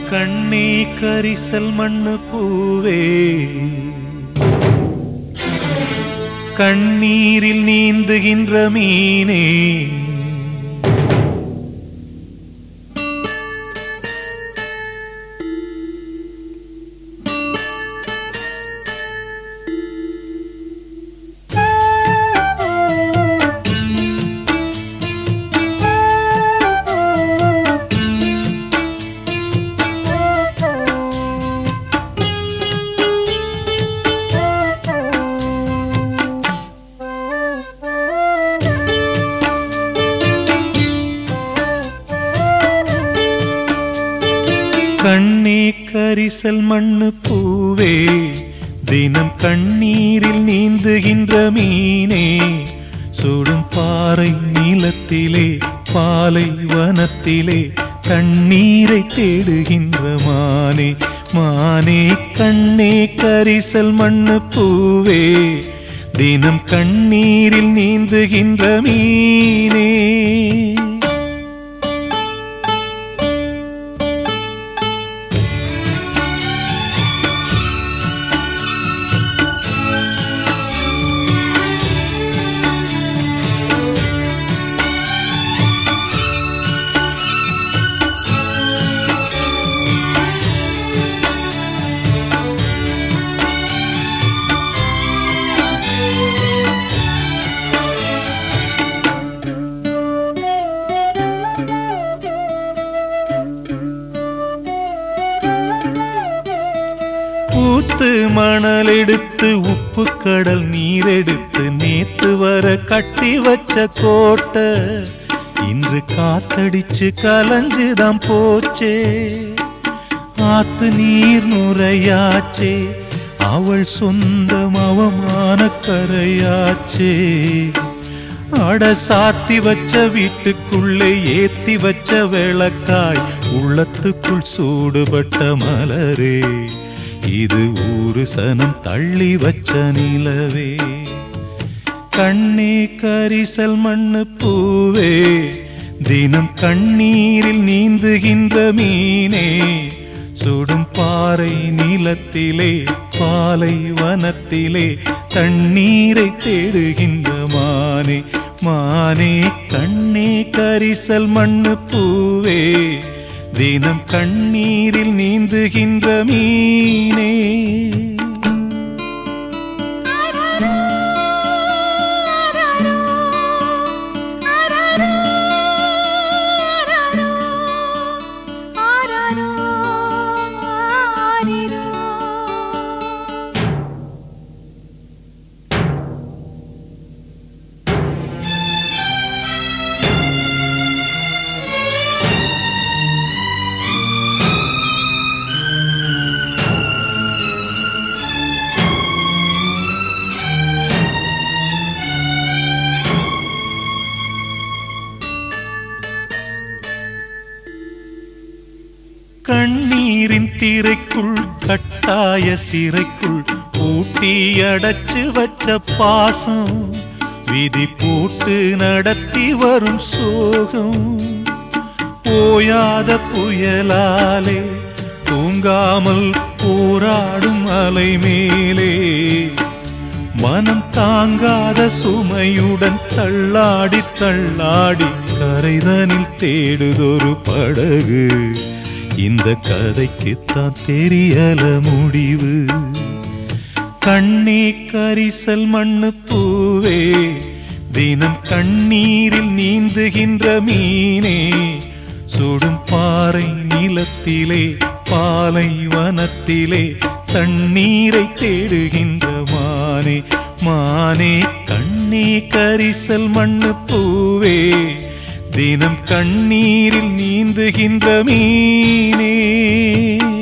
கண்ணே கரிசல் மண்ணு பூவே கண்ணீரில் நீந்துகின்ற மீனே கண்ணே கரிசல் மண்ணு பூவே தினம் கண்ணீரில் நீந்துகின்ற மீனே சுடும் பாறை நீளத்திலே பாலை வனத்திலே தண்ணீரை தேடுகின்ற மானே மானே கண்ணே கரிசல் மண்ணு பூவே தினம் கண்ணீரில் நீந்துகின்ற மீனே ஊத்து மணல் எடுத்து உப்பு கடல் நீர் எடுத்து நேத்து வர கட்டி வச்ச கோட்டை இன்று காத்தடிச்சு கலஞ்சுதான் போச்சே ஆத்து நீர் நுரையாச்சே அவள் சொந்தம் அவமான கரையாச்சே அட சாத்தி வச்ச வீட்டுக்குள்ளே ஏத்தி வச்ச விளக்காய் உள்ளத்துக்குள் சூடுபட்ட மலரே இது ஊரு சனம் தள்ளி வச்ச நிலவே கண்ணே கரிசல் மண்ணு பூவே தினம் கண்ணீரில் நீந்துகின்ற மீனே சுடும் பாறை நீளத்திலே பாலை வனத்திலே தண்ணீரை தேடுகின்ற மானே மானே கண்ணே கரிசல் மண்ணு பூவே தினம் கண்ணீரில் நீந்துகின்ற மீனே கண்ணீரின் திரைக்குள் கட்டாய சிறைக்குள் பூட்டி அடைச்சு வச்ச பாசம் விதி போட்டு நடத்தி வரும் சோகம் ஓயாத புயலாலே தூங்காமல் போராடும் அலை மேலே மனம் தாங்காத சுமையுடன் தள்ளாடி தள்ளாடி கரைதனில் தேடுதொரு படகு இந்த கதைக்குத்தான் தெரியல முடிவு கண்ணே கரிசல் மண்ணு பூவே தினம் கண்ணீரில் நீந்துகின்ற மீனே சுடும் பாறை நிலத்திலே பாலை வனத்திலே தண்ணீரை தேடுகின்ற மானே மானே கண்ணே கரிசல் மண்ணு பூவே தினம் கண்ணீரில் நீந்துகின்ற மீனே